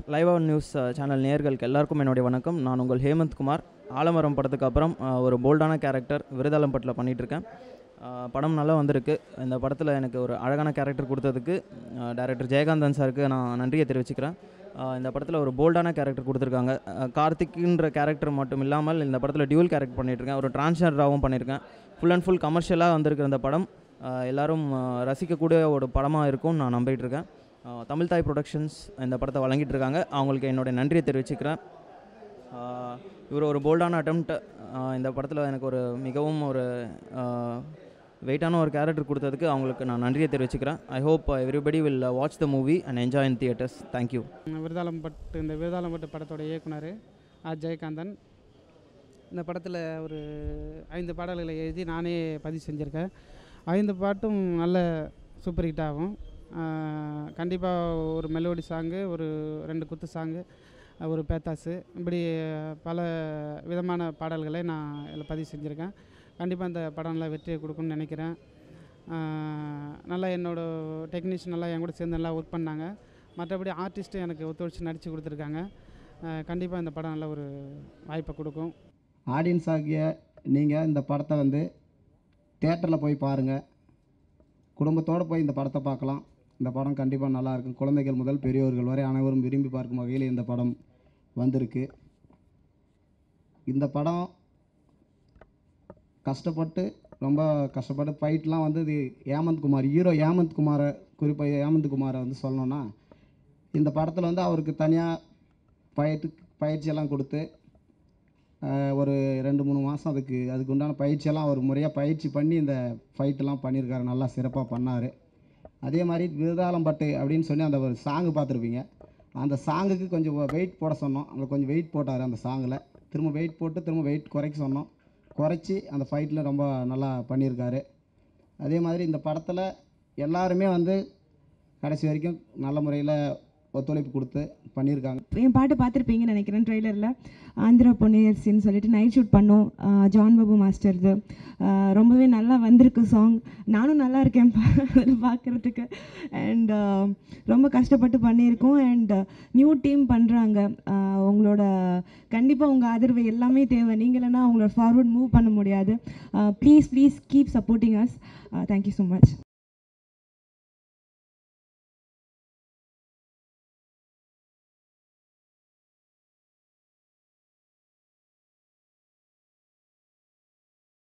live on news channel நேயர்களுக்கு எல்லாருக்கும் என்னுடைய வணக்கம் நான் உங்கள் ஹேமந்த் குமார் ஆலமரம் படத்துக்கு அப்புறம் அஹ், ஒரு போல்டான கேரக்டர் விருதாலம்பட்டில் பண்ணிகிட்ருக்கேன் படம் நல்லா வந்திருக்கு இந்த படத்தில் எனக்கு ஒரு அழகான கேரக்டர் கொடுத்ததுக்கு டைரக்டர் ஜெயகாந்தன் சாருக்கு நான் நன்றியை தெரிவிச்சுக்கிறேன் அஹ், இந்த படத்தில் ஒரு போல்டான கேரக்டர் கொடுத்துருக்காங்க அஹ், கார்த்திக்ன்ற கேரக்டர் மட்டும் இல்லாமல் இந்த படத்தில் டியூல் கேரக்டர் பண்ணிகிட்ருக்கேன் ஒரு டிரான்ஸ்ஜெண்டராகவும் பண்ணியிருக்கேன் ஃபுல் அண்ட் ஃபுல் கமர்ஷியலாக வந்திருக்கிற இந்த படம் அஹ், எல்லாரும் அஹ், ரசிக்கக்கூடிய ஒரு படமாக இருக்கும் நான் நம்பிட்டு இருக்கேன் அஹ், தமிழ் தாய் ப்ரொடக்ஷன்ஸ் இந்த படத்தை வழங்கிட்டு இருக்காங்க அவங்களுக்கு என்னுடைய நன்றியை தெரிவிச்சுக்கிறேன் அஹ், இவர் ஒரு போல்டான அட்டம்ப்ட் இந்த படத்தில் எனக்கு ஒரு மிகவும் ஒரு வெயிட்டான ஒரு கேரக்டர் கொடுத்ததுக்கு அவங்களுக்கு நான் நன்றியை தெரிவிச்சுக்கிறேன் I hope everybody will watch the movie and enjoy in theatres thank you Virudhalampattu இந்த விருதாலம்பட்டு படத்தோட இயக்குனர் ஆர் ஜெயகாந்தன் இந்த படத்தில் ஒரு ஐந்து பாடல்களை எழுதி நானே பதிவு செஞ்சுருக்கேன் ஐந்து பாட்டும் நல்ல சூப்பர் ஹிட் ஆகும் கண்டிப்பாக ஒரு மெலோடி சாங்கு ஒரு ரெண்டு குத்து சாங்கு ஒரு பேத்தாஸு இப்படி பல விதமான பாடல்களை நான் இதில் பதிவு செஞ்சுருக்கேன் கண்டிப்பாக இந்த படம் நல்லா வெற்றியை கொடுக்கும்னு நினைக்கிறேன் ஆஹ் நல்லா என்னோட டெக்னீஷியன் எல்லாம் என் கூட சேர்ந்து நல்லா ஒர்க் பண்ணாங்க மற்றபடி ஆர்டிஸ்ட்டும் எனக்கு ஒத்துழைச்சு நடித்து கொடுத்துருக்காங்க கண்டிப்பாக இந்த படம் நல்ல ஒரு வாய்ப்பை கொடுக்கும் ஆடியன்ஸ் ஆகிய நீங்கள் இந்த படத்தை வந்து தேட்டரில் போய் பாருங்கள் குடும்பத்தோடு போய் இந்த படத்தை பார்க்கலாம் இந்த படம் கண்டிப்பாக நல்லா இருக்கும் குழந்தைகள் முதல் பெரியோர்கள் வரை அனைவரும் விரும்பி பார்க்கும் வகையில் இந்த படம் வந்திருக்கு இந்த படம் கஷ்டப்பட்டு ரொம்ப கஷ்டப்பட்டு ஃபைட்லாம் வந்து இது ஏமந்த் குமார் ஹீரோ ஏமந்த் குமாரை குறிப்பாக ஏமந்த் குமாரை வந்து சொல்லணும்னா இந்த படத்தில் வந்து அவருக்கு தனியாக பயிற்று பயிற்சியெல்லாம் கொடுத்து ஆஹ், ஒரு ரெண்டு மூணு மாதம் அதுக்கு அதுக்கு உண்டான பயிற்சியெல்லாம் அவர் முறையாக பயிற்சி பண்ணி இந்த ஃபைட்டெல்லாம் பண்ணியிருக்காரு நல்லா சிறப்பாக பண்ணார் அதே மாதிரி விருதாலம்பட்டு அப்படின்னு சொல்லி அந்த ஒரு சாங்கு பார்த்துருப்பீங்க அந்த சாங்குக்கு கொஞ்சம் வெயிட் போட சொன்னோம் அங்கே கொஞ்சம் வெயிட் போட்டார் அந்த சாங்கில் திரும்ப வெயிட் போட்டு திரும்ப வெயிட் குறைக்க சொன்னோம் குறைச்சி அந்த ஃபைட்டில் ரொம்ப நல்லா பண்ணியிருக்காரு அதே மாதிரி இந்த படத்தில் எல்லாருமே வந்து கடைசி வரைக்கும் நல்ல முறையில் ஒத்துழைப்பு கொடுத்து பண்ணியிருக்காங்க என் பாட்டு பார்த்துருப்பீங்கன்னு நினைக்கிறேன் ட்ரெய்லரில் ஆந்திரா பொன்னியரசின்னு சொல்லிட்டு நைட் ஷூட் பண்ணோம் ஆஹ் ஜான் பாபு மாஸ்டர்து ஆஹ் ரொம்பவே நல்லா வந்திருக்கு சாங் நானும் நல்லா இருக்கேன் பார்க்குறதுக்கு அண்ட் ரொம்ப கஷ்டப்பட்டு பண்ணியிருக்கோம் அண்ட் நியூ டீம் பண்ணுறாங்க உங்களோட கண்டிப்பாக உங்கள் ஆதரவு எல்லாமே தேவை நீங்கள் இல்லைன்னா உங்களோட ஃபார்வர்ட் மூவ் பண்ண முடியாது please please keep supporting us thank you so much